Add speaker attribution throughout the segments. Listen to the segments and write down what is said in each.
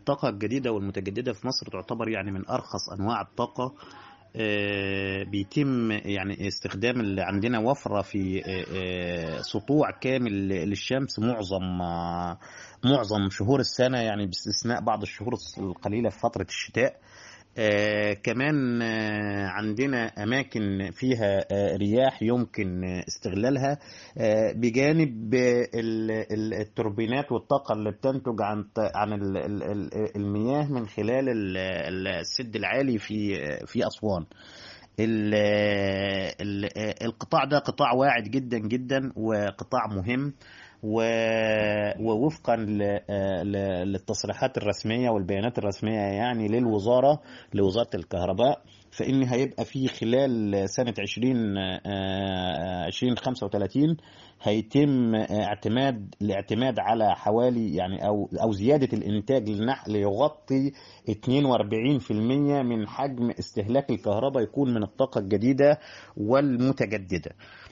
Speaker 1: الطاقة الجديدة والمتجددة في مصر تعتبر يعني من أرخص أنواع الطاقة آه، بيتم يعني استخدام اللي عندنا وفرة في آه، آه، سطوع كامل للشمس معظم آه، معظم شهور السنة يعني باستثناء بعض الشهور القليلة في فترة الشتاء آه كمان آه عندنا أماكن فيها آه رياح يمكن آه استغلالها آه بجانب آه ال- ال- التوربينات والطاقة اللي بتنتج عن عن ال- ال- ال- المياه من خلال ال- ال- السد العالي في آه في أسوان ال- ال- القطاع ده قطاع واعد جدا جدا وقطاع مهم و- ووفقا ل- ل- للتصريحات الرسمية والبيانات الرسمية يعني للوزارة لوزارة الكهرباء فإن هيبقى في خلال سنة 20 آه، 2035 هيتم اعتماد الاعتماد على حوالي يعني او او زياده الانتاج للنحل ليغطي 42% من حجم استهلاك الكهرباء يكون من الطاقه الجديده والمتجدده.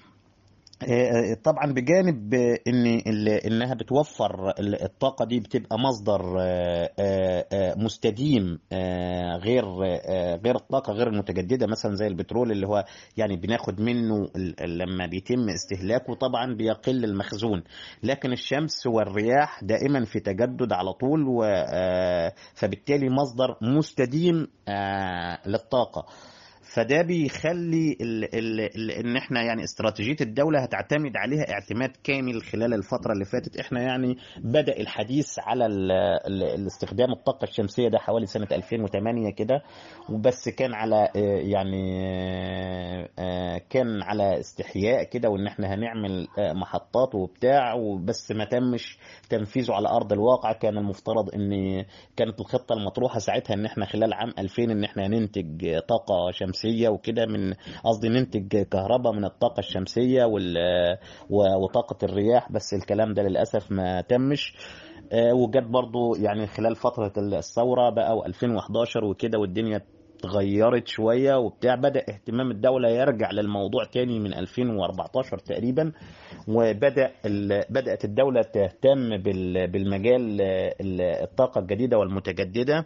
Speaker 1: آه، طبعا بجانب آه، ان ال- انها بتوفر ال- الطاقه دي بتبقى مصدر آه، آه، آه، مستديم آه، غير آه، غير الطاقه غير المتجدده مثلا زي البترول اللي هو يعني بناخد منه ال- ال- لما بيتم استهلاكه طبعا بيقل المخزون لكن الشمس والرياح دائما في تجدد على طول و آه، فبالتالي مصدر مستديم آه، للطاقه فده بيخلي ال ال ال ان احنا يعني استراتيجيه الدوله هتعتمد عليها اعتماد كامل خلال الفتره اللي فاتت احنا يعني بدا الحديث على ال ال الاستخدام الطاقه الشمسيه ده حوالي سنه 2008 كده وبس كان على آه، يعني آه، آه، كان على استحياء كده وان احنا هنعمل آه، محطات وبتاع وبس ما تمش تنفيذه على ارض الواقع كان المفترض ان كانت الخطه المطروحه ساعتها ان احنا خلال عام 2000 ان احنا هننتج طاقه شمسيه وكده من قصدي ننتج كهرباء من الطاقه الشمسيه وال و- وطاقه الرياح بس الكلام ده للاسف ما تمش آه، وجت برضو يعني خلال فتره الثوره بقى و2011 وكده والدنيا اتغيرت شويه وبتاع بدا اهتمام الدوله يرجع للموضوع تاني من 2014 تقريبا وبدا ال- بدات الدوله تهتم بال- بالمجال آه، ال- الطاقه الجديده والمتجدده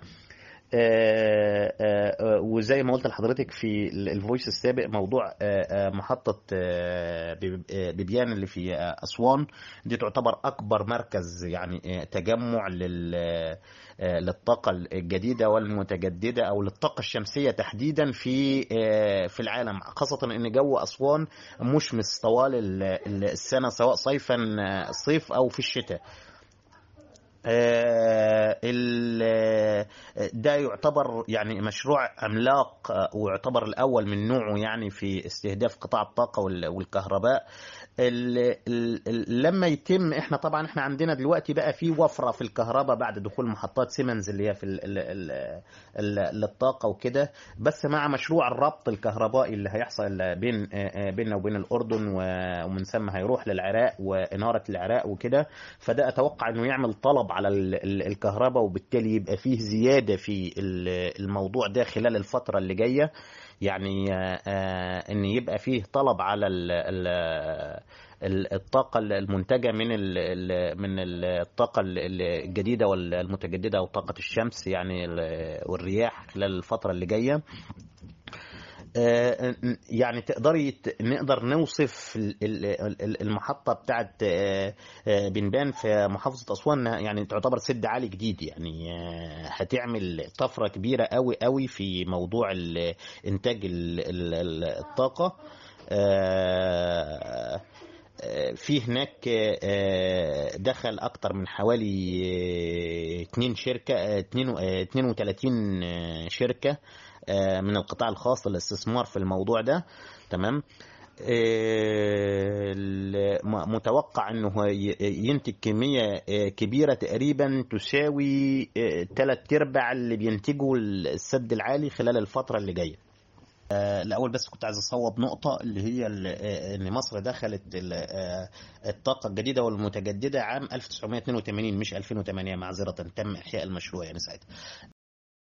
Speaker 1: آه، آه، وزي ما قلت لحضرتك في ال- الفويس السابق موضوع آه، آه، محطة آه، بيب- آه، بيبيان اللي في آه، أسوان دي تعتبر أكبر مركز يعني آه، تجمع لل آه، للطاقة الجديدة والمتجددة أو للطاقة الشمسية تحديدا في آه، في العالم خاصة إن جو أسوان مشمس طوال ال- ال- السنة سواء صيفا آه، صيف أو في الشتاء آه، ال- آه، ده يعتبر يعني مشروع عملاق آه، ويعتبر الأول من نوعه يعني في استهداف قطاع الطاقة وال- والكهرباء ال- ال- ال- لما يتم احنا طبعا احنا عندنا دلوقتي بقى في وفرة في الكهرباء بعد دخول محطات سيمنز اللي هي في ال ال ال ال للطاقة وكده بس مع مشروع الربط الكهربائي اللي هيحصل بين آه، آه، بيننا وبين الأردن و- ومن ثم هيروح للعراق وإنارة العراق وكده فده اتوقع انه يعمل طلب على ال- ال- الكهرباء وبالتالي يبقى فيه زياده في ال- الموضوع ده خلال الفتره اللي جايه يعني آه، آه، ان يبقى فيه طلب على ال- ال- ال- الطاقه المنتجه من ال- ال- من الطاقه ال- الجديده والمتجدده او طاقه الشمس يعني ال- والرياح خلال الفتره اللي جايه آه، يعني تقدري ت- نقدر نوصف ال- ال- ال- المحطة بتاعت آه، آه، بنبان في محافظة أسوان يعني تعتبر سد عالي جديد يعني آه، هتعمل طفرة كبيرة قوي قوي في موضوع ال- إنتاج ال- ال- ال- الطاقة آه، آه، في هناك آه، دخل اكتر من حوالي آه، اتنين شركة آه، اتنين آه، 32 آه، شركة آه، من القطاع الخاص للاستثمار في الموضوع ده تمام آه، ال- م- متوقع انه هو ي- ينتج كميه آه، كبيره تقريبا تساوي ثلاث ارباع اللي بينتجه السد العالي خلال الفتره اللي جايه آه، الأول بس كنت عايز أصوب نقطة اللي هي ال- آه، إن مصر دخلت ال- آه، الطاقة الجديدة والمتجددة عام 1982 مش 2008 معذرة تم إحياء المشروع يعني ساعتها